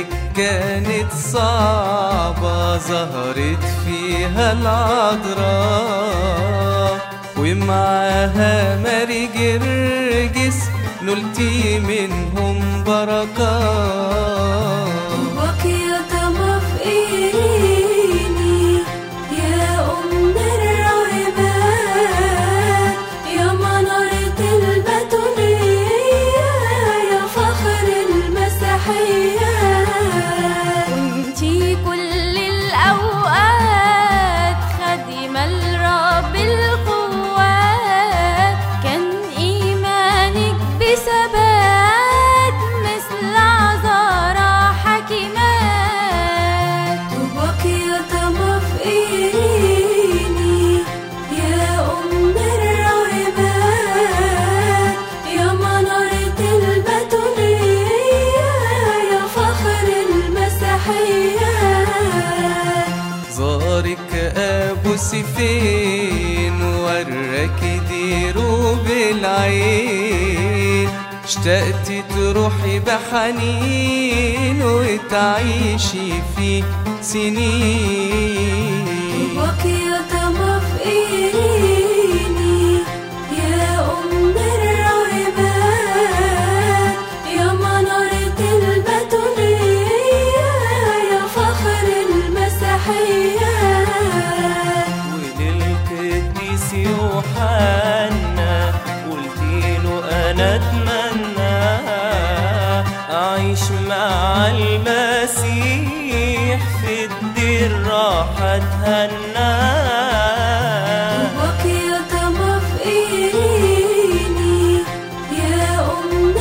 لياليك كانت صعبة ظهرت فيها العذراء ومعاها ماري جرجس نلتي منهم بركات طوبك يا طما في إيريني يا أم الراهبات يا منارة البتولية يا فخر المسيحيات كنتي كل الأوقات خادمة لرب القوات كان إيمانك بثبات مثل عذارى حكيمات طوبك يا طما في إيريني يا أم الراهبات يا منارة البتولية يا فخر المسيحيات زارك ابو سيفين وراك ديره بالعين اشتقتي تروحي بحنين وتعيشي فيه سنين طوبك يا طما في إيريني يا أم الراهبات يا منارة البتولية يا فخر المسيحيات وللقديس يوحنا قلتيله انا اتمنى اعيش مع المسيح في الدير راح اتهنى طوبك يا طما في إيريني يا أم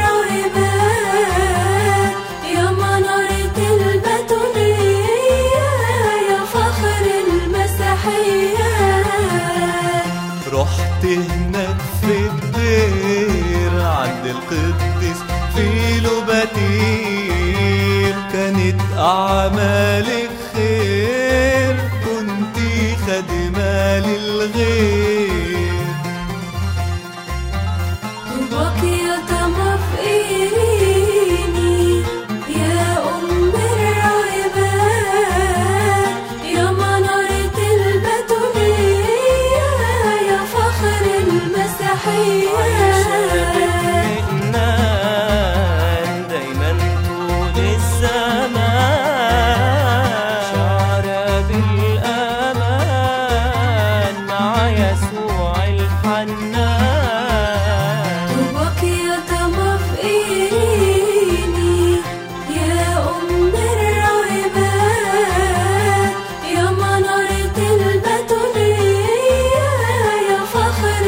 الراهبات يا منارة البتولية يا فخر المسيحيات رحت هناك في الدير عند القديس فيلوباتير كانت أعمالك خير كنتي خادمة للغير طوبك يا طما في إيريني يا أم الراهبات يا منارة البتولية يا فخر المسيحيات اطمئنان دايما طول الزمان شعر بالامان مع يسوع الحنان طوبك يا طما في إيريني يا أم الراهبات يا منارة البتولية يا فخر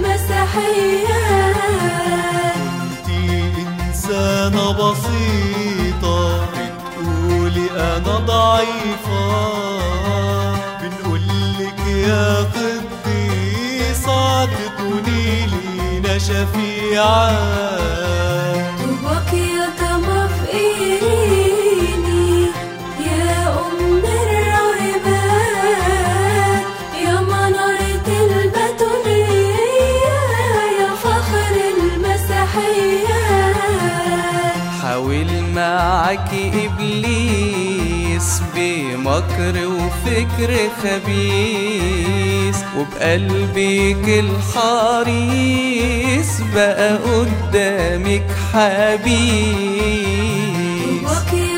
المسيحيات انتي إنسانة بسيطة بتقولي أنا ضعيفة بنقولك يا قديسة تكوني لينا شفيعة طوبك يا طما في إيريني يا أم الراهبات يا منارة البتولية يا فخر المسيحيات حاول معاكي إبليس بمكر وفكر خبيث وبقلبك الحريص بقى قدامك حبيس طوبك